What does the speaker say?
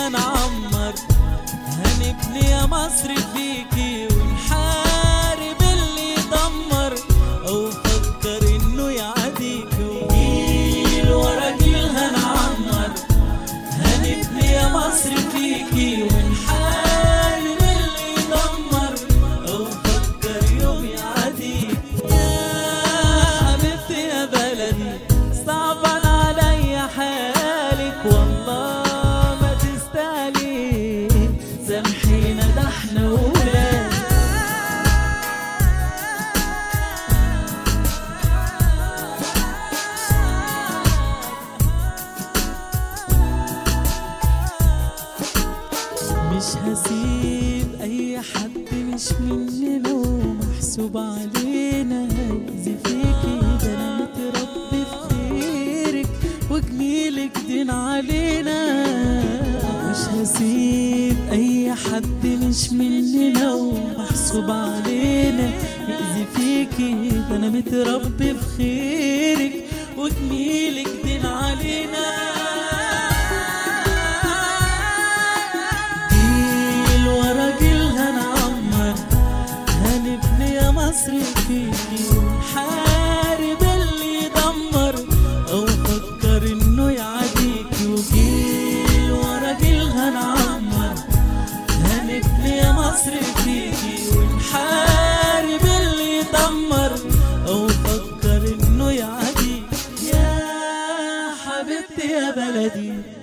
هنعمر هنبني يا مصر فيكي ونحارب اللي يدمر او فكر انه يعاديك وجيل ورا جيل هنعمر هنبني يا مصر فيكي ونحارب اللي يدمر او فكر يوم يعاديك يا حبيبتي يا بلدي صعبان عليا حالك والله ما تستاهلي سامحينا ده احنا ولاد مش هسيب اي حد مش مننا ومحسوب علينا هيأذي فيكي ده انا متربي في خيرك وجميلك دين علينا مش هسيب اي حد مش مننا ومحسوب علينا يأذي فيكي ده انا متربي في خيرك وجميلك دين علينا جيل ورا جيل هنعمر هنبني يا مصر فيكي ونحارب اللي يدمر او فكر انه يعاديكي وجيل ورا جيل هنعمر هنبني يا مصر فيكي ونحارب اللي يدمر او فكر انه يعاديك يا حبيبتي يا بلدي